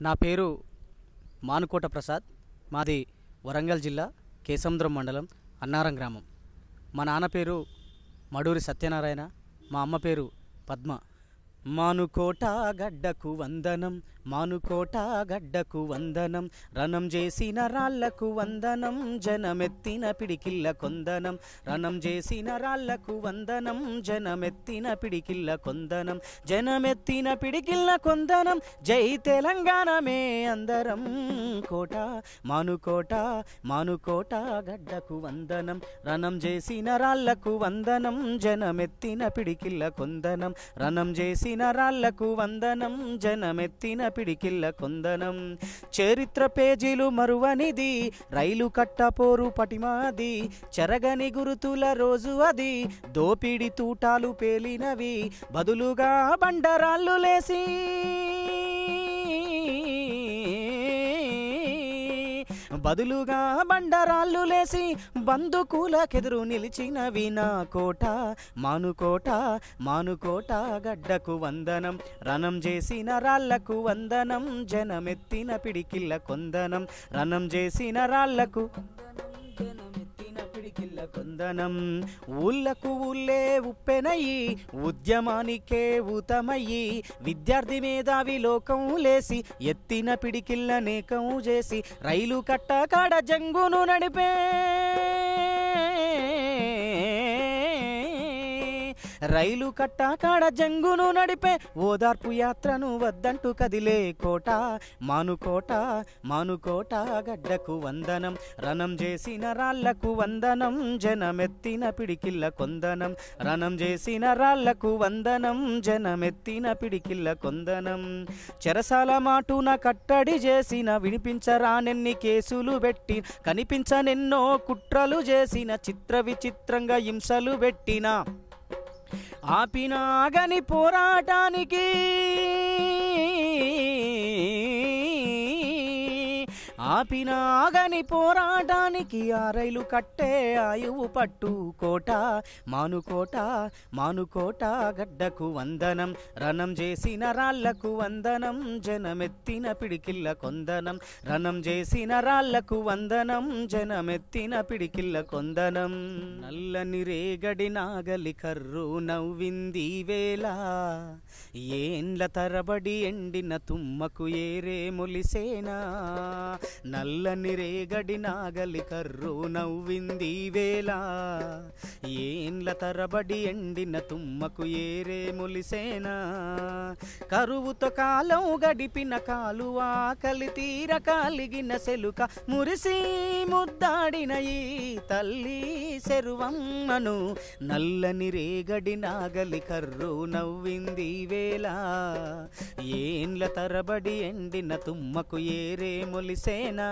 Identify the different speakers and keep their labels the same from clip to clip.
Speaker 1: నా పేరు మానుకోట ప్రసాద్ మాది వరంగల్ జిల్లా కేసముద్రం మండలం అన్నారం గ్రామం మా నాన్న పేరు మడూరి సత్యనారాయణ మా అమ్మ పేరు పద్మ మానుకోట గడ్డకు వందనం మానుకోట గడ్డకు వందనం రణం చేసిన రాళ్లకు వందనం జనమెత్తిన పిడికిల్ల కొందనం రణం చేసిన రాళ్లకు వందనం జనమెత్తిన పిడికిల్ల కొందనం జనమెత్తిన పిడికిల్ల కొందనం జై తెలంగాణమే అందరం కోట మానుకోట మానుకోట గడ్డకు వందనం రణం చేసిన రాళ్లకు వందనం జనమెత్తిన పిడికిల్ల కొందనం రణం చేసిన రాళ్లకు వందనం జనమెత్తిన పిడికిల్ల కొందనం చరిత్ర పేజీలు మరువనిది రైలు కట్టపోరు పటిమాది చెరగని గురుతుల రోజు అది దోపిడి తూటాలు పేలినవి బదులుగా బండరాళ్ళు లేసి బదులుగా బండరాళ్ళు లేసి బందుకూలకెదురు నిలిచినవి నా కోట మానుకోట మానుకోట గడ్డకు వందనం రణం చేసిన రాళ్లకు వందనం జనమెత్తిన పిడికిల్ల కొందనం రణం చేసిన రాళ్లకు జనమెత్తిన పిడికిల్ల కొందనం ఊళ్ళకు ఊళ్ళే ఉప్పెనయి ఉద్యమానికే ఊతమయ్యి విద్యార్థి మేధావి లోకం లేసి ఎత్తిన పిడికిల్ల నేకం చేసి రైలు కట్ట కాడ జంగును నడిపే రైలు కట్ట కాడ జంగును నడిపే ఓదార్పు యాత్రను వద్దంటూ కదిలే కోట మానుకోట మానుకోట గడ్డకు వందనం రణం చేసిన రాళ్లకు వందనం జనమెత్తిన పిడికిల్ల కొందనం రణం చేసిన రాళ్లకు వందనం జనమెత్తిన పిడికిల్ల కొందనం చెరసాల మాటున కట్టడి చేసిన వినిపించరానెన్ని కేసులు పెట్టి కనిపించనెన్నో కుట్రలు చేసిన చిత్ర విచిత్రంగా హింసలు పెట్టిన ఆపినాగని పోరాటానికి ఆపినాగని పోరాటానికి ఆ రైలు కట్టే ఆయువు పట్టు కోట మానుకోట మానుకోట గడ్డకు వందనం రణం చేసిన రాళ్లకు వందనం జనమెత్తిన పిడికిల్ల కొందనం రణం చేసిన రాళ్లకు వందనం జనమెత్తిన పిడికిల్ల కొందనం నల్లని రేగడి నాగలి కర్రు నవ్వింది వేళ ఏండ్ల తరబడి ఎండిన తుమ్మకు ఏరే మొలిసేనా నల్లని రేగడి నాగలి కర్రు నవ్వింది వేళ ఏండ్ల తరబడి ఎండిన తుమ్మకు ఏరే మొలిసేనా కరువుతో కాలం గడిపిన కాలు ఆకలి తీర కాలిగిన సెలుక మురిసి ముద్దాడిన ఈ తల్లి శరువమ్మను నల్లని రేగడి నాగలి కర్రు నవ్వింది వేళ ఏండ్ల తరబడి ఎండిన తుమ్మకు ఏరే మొలిసేనా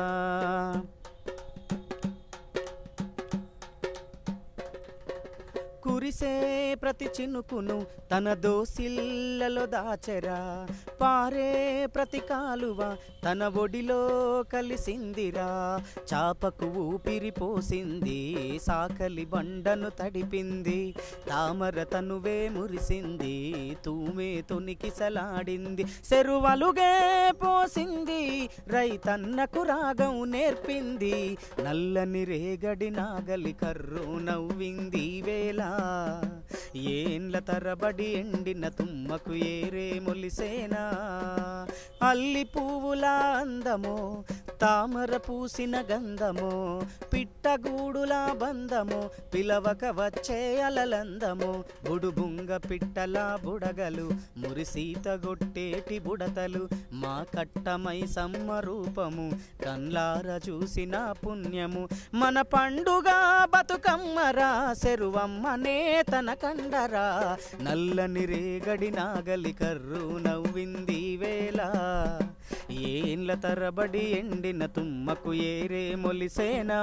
Speaker 1: కురిసే ప్రతి చినుకును తన దోసిల్లలో దాచెరా పారే ప్రతి కాలువ తన ఒడిలో కలిసిందిరా చాపకు ఊపిరి పోసింది సాకలి బండను తడిపింది తామర తనువే మురిసింది తూమే తొనికిసలాడింది సెరువలుగే పోసింది రైతన్నకు రాగం నేర్పింది నల్లని రేగడి నాగలి కర్రు నవ్వింది వేళ ఏండ్ల తరబడి ఎండిన తుమ్మకు ఏరే మొలిసేనా అల్లి పువ్వుల అందమో తామర పూసిన గంధమో పిట్టగూడుల బంధమో పిలవక వచ్చే అలలందమో బుడుబుంగ పిట్టల బుడగలు మురిసీత గొట్టేటి బుడతలు మా కట్టమై సమ్మ రూపము కన్లార చూసిన పుణ్యము మన పండుగ బతుకమ్మరా సెరువమ్మనే తన కండరా నల్లని రేగడి నాగలి కర్రు నవ్వింది వేళ ఏండ్ల తరబడి ఎండిన తుమ్మకు ఏరే మొలిసేనా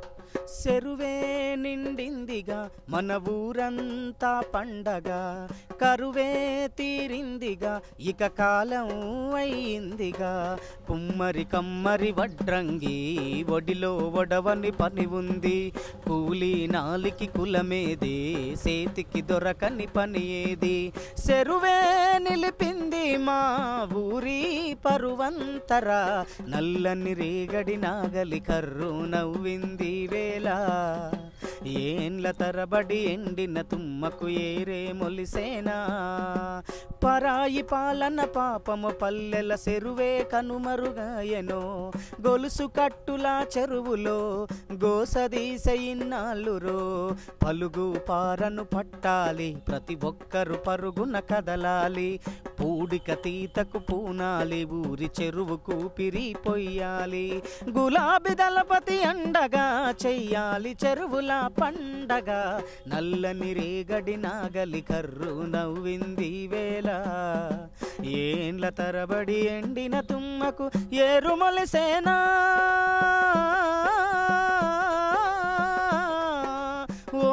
Speaker 1: చెరువే నిండిందిగా మన ఊరంతా పండగ కరువే తీరిందిగా ఇక కాలం అయిందిగా కుమ్మరి కమ్మరి వడ్రంగి ఒడిలో ఒడవని పని ఉంది కూలి నాలికి కులమేది సేతికి దొరకని పని ఏది చెరువే నిలిపింది మా ఊరి పరువంతరా నల్లని రేగడి నాగలి కర్రు నవ్వింది వేళ ఏండ్ల తరబడి ఎండిన తుమ్మకు ఏరే మొలిసేనా పరాయి పాలన పాపము పల్లెల చెరువే కనుమరుగాయనో గొలుసు కట్టుల చెరువులో గోసదీసయిన్నాళ్ళురో పలుగు పారను పట్టాలి ప్రతి ఒక్కరు పరుగున కదలాలి పూడిక తీతకు పూనాలి ఊరి చెరువుకు పిరిపోయాలి గులాబీ దళపతి అండగా చెయ్యాలి చెరువుల పండగ నల్లని రేగడి నాగలి కర్రు నవ్వింది వేళ ఏండ్ల తరబడి ఎండిన తుమ్మకు ఏరుమొలిసేనా ఓ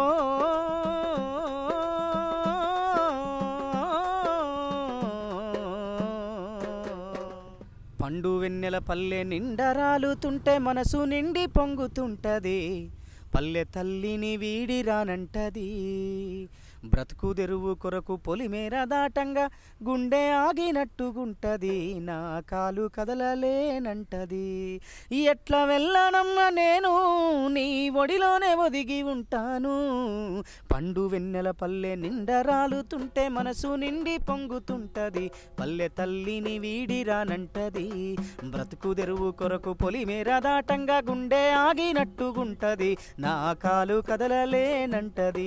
Speaker 1: పండు వెన్నెల పల్లె నిండరాలుతుంటే మనసు నిండి పొంగుతుంటది పల్లె తల్లిని వీడి రానంటది బ్రతుకు తెరువు కొరకు పొలిమేర దాటంగా గుండె ఆగినట్టుగుంటది నా కాలు కదలలేనంటది ఎట్లా వెళ్ళనమ్మ నేను నీ ఒడిలోనే ఒదిగి ఉంటాను పండు వెన్నెల పల్లె నిండా రాలుతుంటే మనసు నిండి పొంగుతుంటది పల్లె తల్లిని వీడి రానంటది బ్రతుకు తెరువు కొరకు పొలిమేర దాటంగా గుండె ఆగినట్టుగుంటది నా కాలు కదలలేనంటది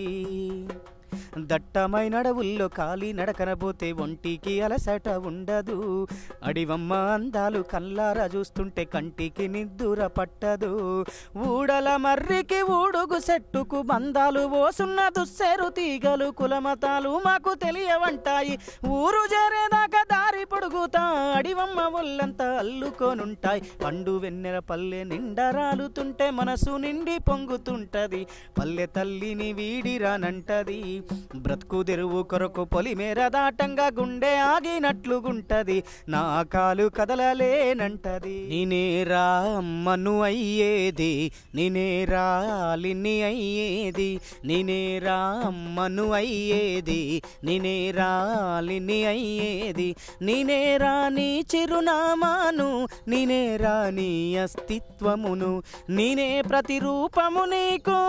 Speaker 1: దట్టమైన అడవుల్లో కాలి నడకనబోతే ఒంటికి అలసట ఉండదు అడివమ్మ అందాలు కల్లారా చూస్తుంటే కంటికి నిద్దుర పట్టదు ఊడల మర్రికి ఊడుగు సెట్టుకు బంధాలు ఓసున్న దుస్సేరు తీగలు కులమతాలు మాకు తెలియవంటాయి ఊరు చేరేదాకా దారి పొడుగుతా అడివమ్మ ఒళ్ళంతా అల్లుకోనుంటాయి పండు వెన్నెల పల్లె నిండా రాలుతుంటే మనసు నిండి పొంగుతుంటది పల్లె తల్లిని వీడిరానంటది బ్రతుకు తెరువు కొరకు పొలిమేర దాటంగా గుండె ఆగినట్లుగుంటది నా కాలు కదలలేనంటది నేనే రామ్మను అయ్యేది నేనే రాలిని అయ్యేది నేనే రామ్మను అయ్యేది నేనే రాలిని అయ్యేది నేనే రాని చిరునామాను నేనే రాని అస్తిత్వమును నేనే ప్రతిరూపము నీకు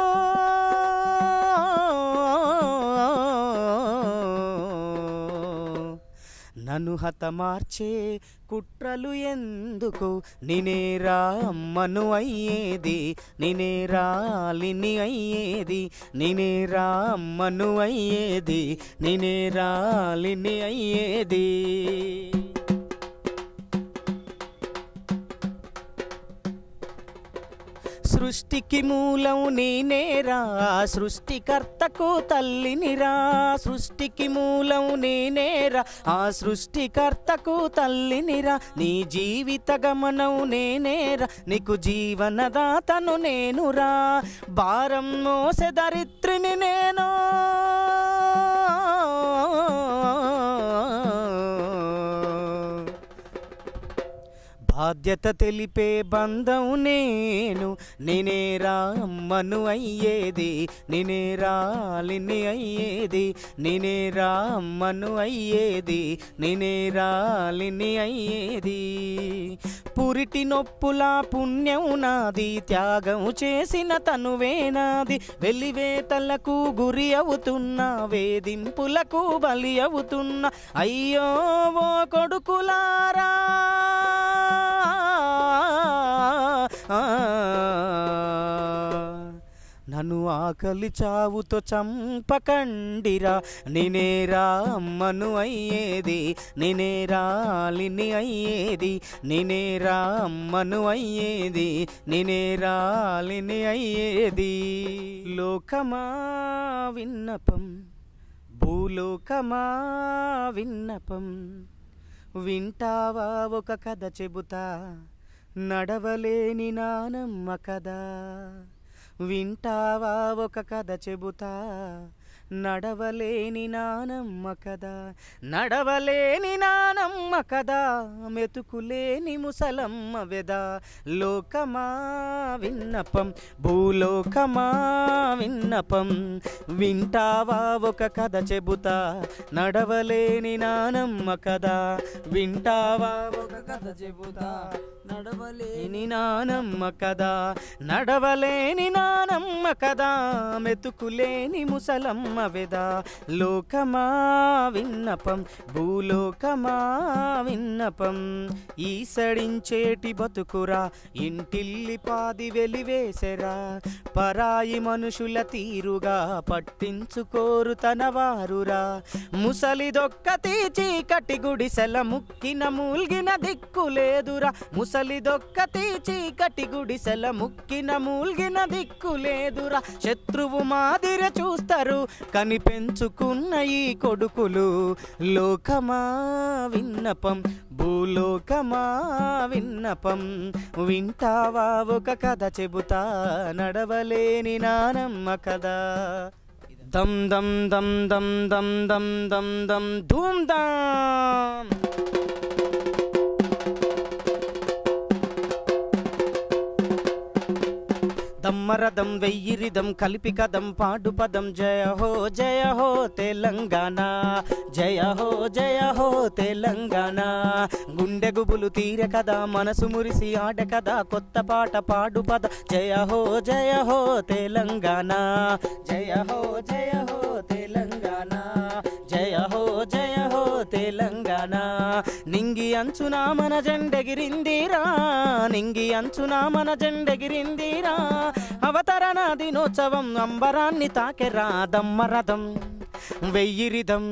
Speaker 1: నన్ను హతమార్చే కుట్రలు ఎందుకు నేనే రామ్మను అయ్యేది నేనే రాలిని అయ్యేది నేనే రామ్మను అయ్యేది నేనే రాలిని అయ్యేది సృష్టికి మూలం నేనేరా సృష్టికర్తకు తల్లినిరా సృష్టికి మూలం నేనేరా ఆ సృష్టికర్తకు తల్లినిరా నీ జీవిత గమనం నేనేరా నీకు జీవనదాతను నేనురా భారం మోసే దరిత్రిని నేను బాధ్యత తెలిపే బంధం నేను నేనే రామ్మను అయ్యేది నేనే రాలిని అయ్యేది నేనే రామ్మను అయ్యేది నేనే రాలిని అయ్యేది పురిటి నొప్పుల పుణ్యం నాది త్యాగం చేసిన తనువే నాది వెలివేతలకు గురి అవుతున్నా వేధింపులకు బలి అవుతున్నా అయ్యో ఓ కొడుకులారా నన్ను ఆకలి చావుతో చంపకండిరా నేనే రామ్మను అయ్యేది నేనే రాలిని అయ్యేది నేనే రామ్మను అయ్యేది నేనే రాలిని అయ్యేది లోకమా విన్నపం భూలోకమా విన్నపం వింటావా ఒక కథ చెబుతా నడవలేని నానమ్మ కథ వింటావా ఒక కథ చెబుతా నడవలేని నానమ్మ కదా నడవలేని నానమ్మ కదా మెతుకులేని ముసలమ్మ వెద లోకమా విన్నపం భూలోకమా విన్నపం వింటావా ఒక కథ చెబుతా నడవలేని నానమ్మ కదా వింటావా ఒక కథ చెబుతా నడవలేని నానమ్మ కదా నడవలేని నానమ్మ కదా మెతుకులేని ముసలమ్మ వెదా లోకమా విన్నపం భూలోకమా విన్నపం ఈసడించేటి బతుకురా ఇంటిల్లి పాది వెలివేసెరా పరాయి మనుషుల తీరుగా పట్టించుకోరు తన వారురా ముసలిదొక్కతి చీకటి గుడిసెల ముక్కిన మూల్గిన దిక్కు లేదురా ముసలిదొక్కతి చీకటి గుడిసెల ముక్కిన మూల్గిన దిక్కు లేదురా శత్రువు మాదిర చూస్తారు కని పెంచుకున్న ఈ కొడుకులు లోకమా విన్నపం భూలోకమా విన్నపం వింటావా ఒక కథ చెబుతా నడవలేని నానమ్మ కదా దమ్ దమ్ దమ్ దమ్ దమ్ దమ్ దమ్ దమ్ ధూమ్ దామ్ దమ్మరదం వెయ్యిరిదం కలిపి కదం పాడు పదం జయ హో జయ హో తెలంగాణ జయ హో జయ హో తెలంగాణ గుండె గుబులు తీర కదా మనసు మురిసి ఆడ కదా కొత్త పాట పాడు పద జయ హో జయ హో తెలంగాణ జయ హో జయ హో తెలంగాణ జయ హో జయ హో తెలంగాణ నింగి అంచున మన జెండెగిరిందిరా నింగి అంచున మన జెండెగిరిందిరా అవతరణ దినోత్సవం అంబరాన్ని తాకెరా దమ్మరథం వెయ్యిరిదం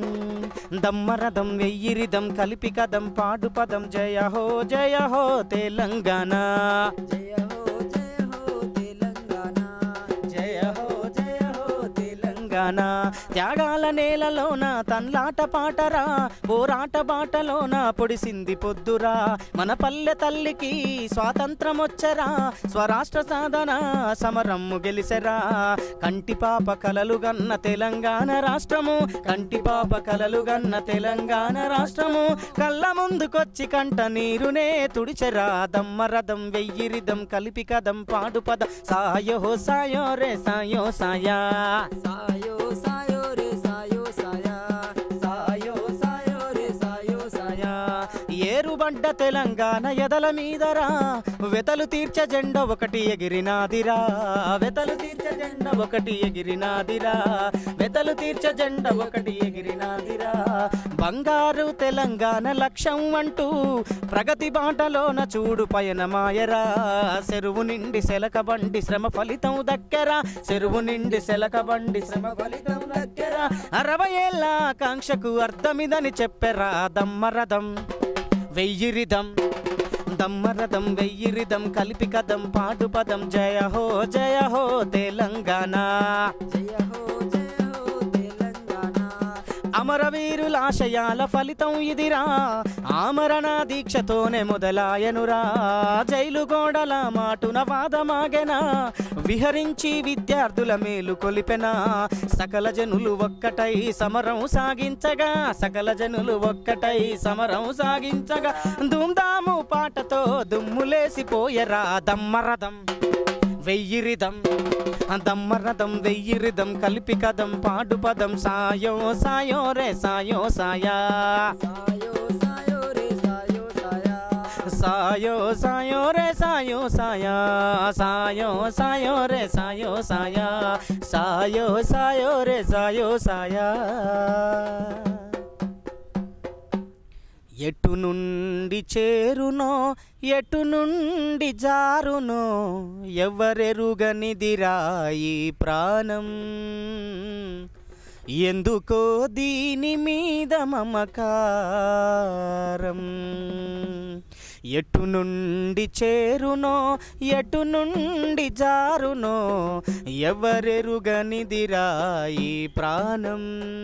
Speaker 1: దమ్మరథం వెయ్యిరిదం కలిపి కదం పాడు పదం జయ హో జయ హో తెలంగాణ
Speaker 2: జయ హో జయ హో తెలంగాణ
Speaker 1: జయ హో జయ హో తెలంగాణ త్యాగాల నేలలోన తన్లాట పాటరా పోరాట బాటలోన పొడిసింది పొద్దురా మన పల్లె తల్లికి స్వాతంత్రం వచ్చరా స్వరాష్ట్ర సాధన సమరమ్ము గెలిసెరా కంటి పాప కలలు గన్న తెలంగాణ రాష్ట్రము కంటి పాప కలలు గన్న తెలంగాణ రాష్ట్రము కళ్ళ ముందుకొచ్చి కంట నీరునే తుడిచెరా దమ్మరథం వెయ్యిరిదం కలిపి కదం పాడు పద సాయో సాయో రే సాయో సాయా
Speaker 2: సాయో సాయో రే సాయో సాయా
Speaker 1: సాయో
Speaker 2: సాయో రే సాయో సాయా
Speaker 1: ఏరుబడ్డ తెలంగాణ ఎదల మీదరా వెతలు తీర్చ జెండ ఒకటి ఎగిరినాదిరా వెతలు తీర్చ జెండ ఒకటి ఎగిరినాదిరా వెతలు తీర్చ జెండ ఒకటి ఎగిరినాదిరా బంగారు తెలంగాణ లక్ష్యం అంటూ ప్రగతి బాటలోన చూడు పయనమాయరా చెరువు నిండి సెలక బండి శ్రమ ఫలితం దక్కెరా చెరువు నిండి సెలక బండి శ్రమ ఫలితం దక్కెరా అరవై ఏళ్ళ ఆకాంక్షకు అర్థమిదని చెప్పెరా దమ్మరథం వెయ్యిరిదం దమ్మరథం వెయ్యిరిదం కలిపి కదం పాడు పదం జయ హో జయ హో తెలంగాణ
Speaker 2: జయ హో జయ హో తెలంగాణ
Speaker 1: అమరవీరుల ఆశయాల ఫలితం ఇదిరా ఆమరణ దీక్షతోనే మొదలాయనురా జైలు గోడల మాటున వాదమాగెనా విహరించి విద్యార్థుల మేలు కొలిపెనా సకల జనులు ఒక్కటై సమరం సాగించగా సకల జనులు ఒక్కటై సమరం సాగించగా ధూమ్ధాము పాటతో దుమ్ములేసిపోయరా దమ్మరథం వెయ్యిరిదం దమ్మరథం వెయ్యిరిదం కలిపి కదం పాడు పదం సాయో సాయో రే సాయో సాయా
Speaker 2: సాయో సాయో రే సాయో సాయా
Speaker 1: సాయో సాయో రే సాయో సాయా సాయో సాయో రే సాయో సాయా సాయో సాయో రే సాయో సాయా ఎటు నుండి చేరునో ఎటు నుండి జారునో ఎవరెరుగనిదిరా ఈ ప్రాణం ఎందుకో దీని మీద మమకారం ఎటు నుండి చేరునో ఎటు నుండి జారునో ఎవరెరుగనిదిరా ఈ ప్రాణం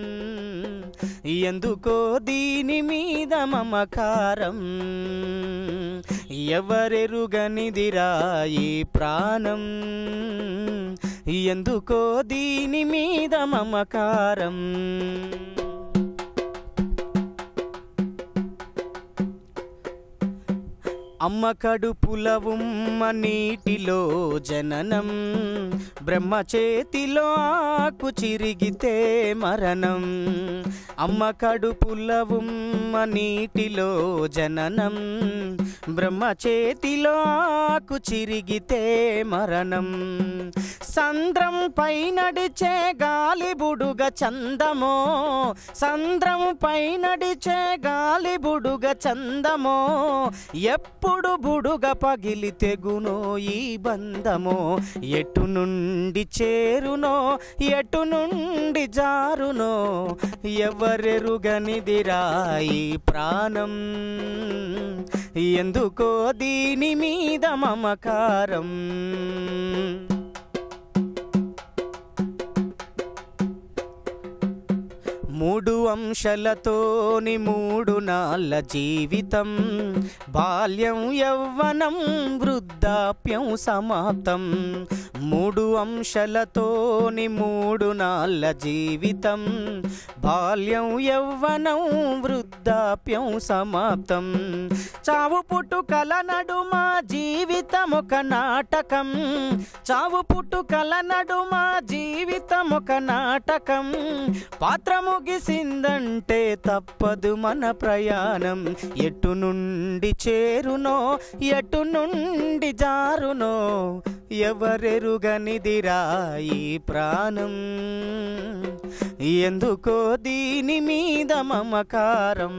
Speaker 1: ఎందుకో దీని మీద మమకారం ఎవరెరుగనిదిరా ఈ ప్రాణం ఎందుకో దీని మీద మమకారం అమ్మ కడుపుల ఉమ్మ నీటిలో జననం బ్రహ్మ చేతిలో ఆకు చిరిగితే మరణం అమ్మ కడుపుల ఉమ్మ నీటిలో జననం బ్రహ్మ చేతిలో ఆకు చిరిగితే మరణం సంద్రం పై నడిచే గాలి బుడుగ చందమో సంద్రం పై నడిచే గాలి బుడుగ చందమో ఎప్పుడు బుడుగ పగిలి తెగునో ఈ బంధమో ఎటు నుండి చేరునో ఎటు నుండి జారునో ఎవరెరుగనిదిరా ఈ ప్రాణం ఎందుకో దీని మీద మమకారం మూడు అంశలతోని మూడు నాళ్ళ జీవితం బాల్యం యవ్వనం వృద్ధాప్యం సమాప్తం మూడు అంశలతోని మూడు నాళ్ళ జీవితం బాల్యం యవ్వనం వృద్ధాప్యం సమాప్తం చావు పుట్టుకల నడుమ జీవితం ఒక నాటకం చావు పుట్టుకల నడుమ జీవితం ఒక నాటకం పాత్ర ముగిసిందంటే తప్పదు మన ప్రయాణం ఎటు నుండి చేరునో ఎటు నుండి జారునో ఎవరెరుగనిదిరా ఈ ప్రాణం ఎందుకో దీని మీద మమకారం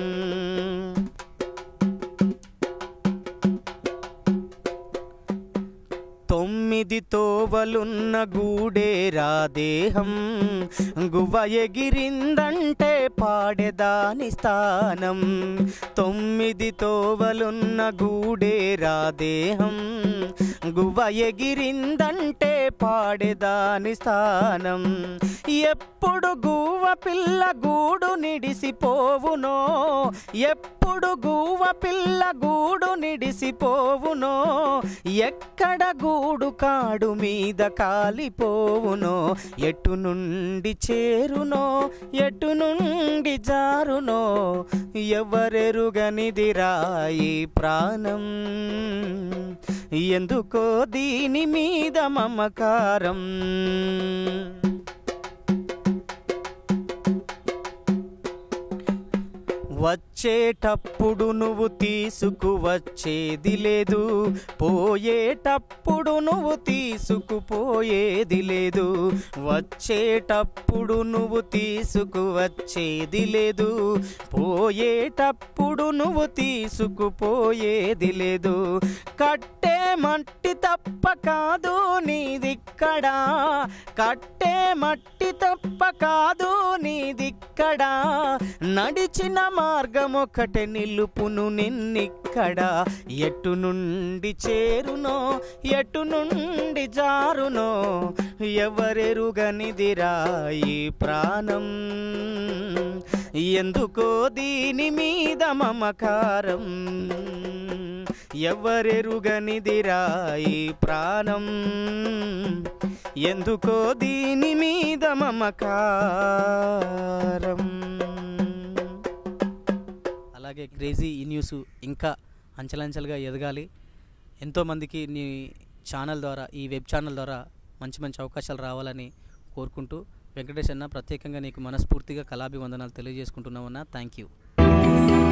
Speaker 1: తొమ్మిది తోవలున్న గూడేరా దేహం గువ్వ ఎగిరిందంటే పాడెదాని స్థానం తొమ్మిది తోవలున్న గూడేరా దేహం గువ్వ ఎగిరిందంటే పాడెదాని స్థానం ఎప్పుడు గువ్వ పిల్ల గూడు నిడిసిపోవునో ఎప్పుడు గువ్వ పిల్ల గూడు నిడిసిపోవునో ఎక్కడ గూడు కాడు మీద కాలిపోవునో ఎటు నుండి చేరునో ఎటు నుండి జారునో ఎవరెరుగనిదిరా ఈ ప్రాణం ఎందుకో దీని మీద మమకారం వచ్చేటప్పుడు నువ్వు తీసుకువచ్చేది లేదు పోయేటప్పుడు నువ్వు తీసుకుపోయేది లేదు వచ్చేటప్పుడు నువ్వు తీసుకువచ్చేది లేదు పోయేటప్పుడు నువ్వు తీసుకుపోయేది లేదు కట్టే మట్టి తప్ప కాదు నీదిక్కడా కట్టే మట్టి తప్ప కాదు నీదిక్కడా నడిచిన మార్గం ఒకటే నిలుపును నిన్నిక్కడ ఎటు నుండి చేరునో ఎటు నుండి జారునో ఎవరెరుగనిదిరా ఈ ప్రాణం ఎందుకో దీని మీద మమకారం ఎవరెరుగనిదిరా ఈ ప్రాణం ఎందుకో దీని మీద మమకారం అలాగే క్రేజీ ఈ న్యూస్ ఇంకా అంచెలంచెలుగా ఎదగాలి ఎంతోమందికి నీ ఛానల్ ద్వారా ఈ వెబ్ ఛానల్ ద్వారా మంచి మంచి అవకాశాలు రావాలని కోరుకుంటూ వెంకటేష్ అన్న ప్రత్యేకంగా నీకు మనస్ఫూర్తిగా కళాభివందనాలు తెలియజేసుకుంటున్నామన్నా థ్యాంక్ యూ